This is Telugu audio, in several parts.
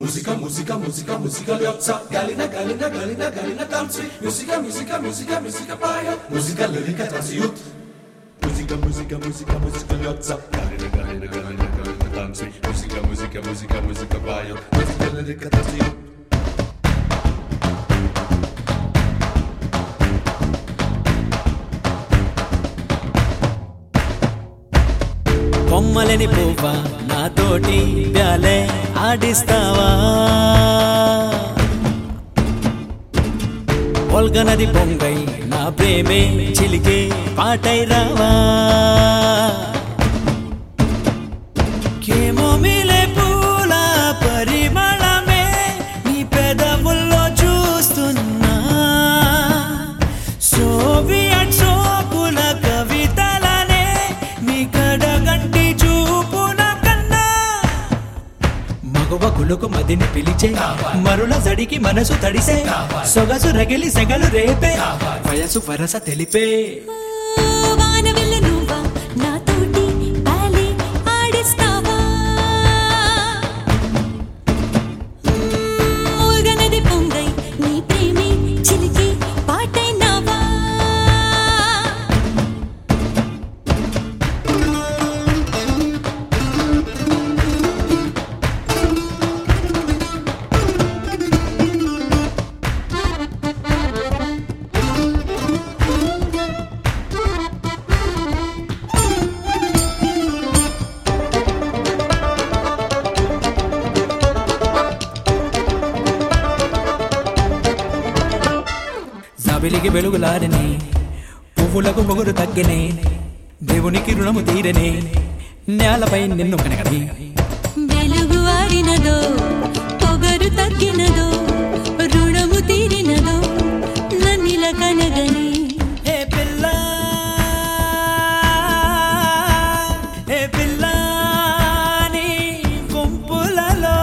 Muzyka, muzyka, muzyka, muzyka liotca Galina, galina, galina, galina tańczy Muzyka, muzyka, muzyka, muzyka paja Muzyka, liryka, tancjut Muzyka, muzyka, muzyka, muzyka liotca Galina, galina, galina, galina tańczy Muzyka, muzyka, muzyka, muzyka paja Muzyka, liryka, tancjut కొమ్మలని పువ్వ నాతోటి బ్యాలే ఆడిస్తావా ఒల్గనది పొంగై నా ప్రేమే చిలికే పాటై రావా కేమో మిలే పూల పరిమళమే నీ పెదవుల్లో చూస్తున్నా సోవియట్ సోకుల కవితలనే నీ కడగంటి చూపున కన్నా మగవ కులుకు మదిని పిలిచే మరుల జడికి మనసు తడిసే సొగసు రగిలి సెగలు రేపే వయసు వరస తెలిపే వానవిల్లు నువ్వా నాతోటి బాలే ఆడిస్తావా మూగనది పొంగై నీ ప్రేమే చిలికి పాటైనావా జాబిలికి వెలుగులారని పువ్వులకు పొగురు తగ్గినే దేవునికి రుణము తీరనే నేలపై నిన్ను కనగని వెలుగు ఆరినదో పొగరు తగ్గినదో రుణము తీరినదో నన్నిల కనగని ఏ పిల్ల ఏ పిల్ల నీ గుంపులలో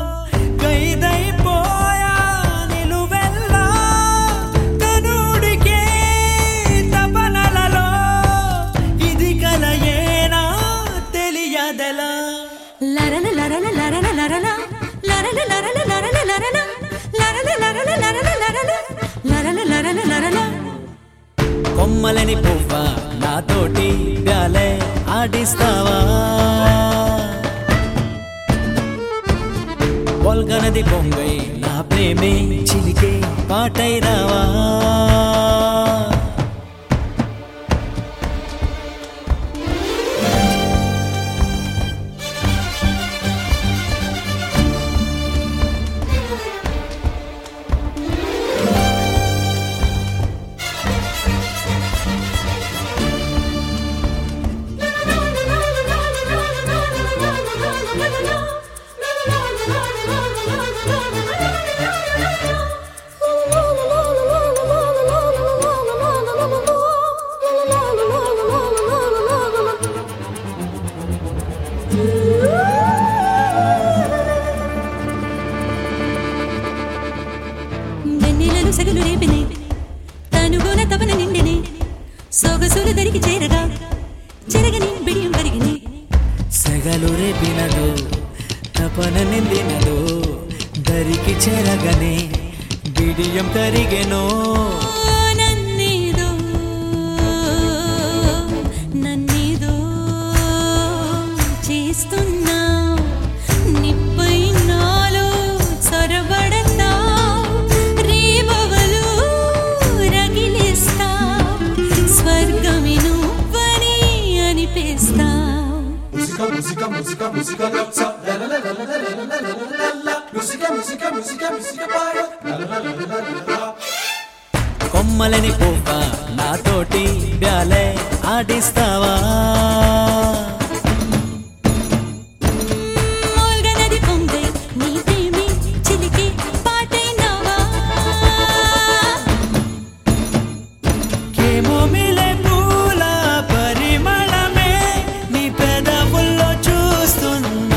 ఖైదైపోయా నిలువెల్లా కనుడికే తపనలలో ఇది కలయేనా తెలియదలా లరల లరల లరల లరల లరల లరల లరల లరల లరల లరల లరల లరల లరల లరల లరల కొమ్మలని పువ్వ నాతోటి గాలే ఆడిస్తావా పొల్గనది పొంగై నా ప్రేమే చిలికే పాటై రావా వెన్నెలలు సగలు రేపినే తనుగోన తపన నిండినే సొగసులు దరికి చేరగా చెరగని బిడియం కరిగినే సెగలు రేపినదు తపన నిందినదు దరికి చెరగనే బిడియం కరిగెనో నన్నేదో నన్నేదో చేస్తున్నా నిప్పై నాలో చొరబడతా రేవవలు రగిలిస్తా స్వర్గమి నువ్వని అనిపిస్తా Muzyka, muzyka, muzyka, muzyka liotca La la la la la la la la la la la la Muzyka, muzyka, muzyka, muzyka paja La la la la la la la la కొమ్మలని పువ్వ నాతోటి బ్యాలే ఆడిస్తావా మూల్గనది పొంగై నీ ప్రేమే చిలికి పాటైనావా కేమో మిలే పూల పరిమళమే నీ పెదవుల్లో చూస్తున్నా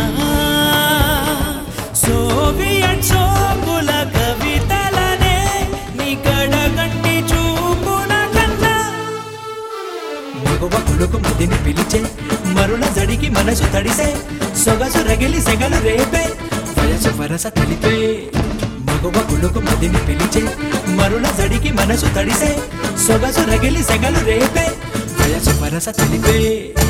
సోవియట్ సోకుల కవితలనే నీ కడగంటి చూపున కన్నా మగవ కులుకు మదిని పిలిచే మరుల జడికి మనసు తడిసే సొగసు రగిలి సెగలు రేపే వయసు వరస తెలిపే మగవ కొడుకు మదిని పిలిచే మరుల జడికి మనసు తడిసే సొగసు రగిలి సెగలు రేపే వయసు వరస తెలిపే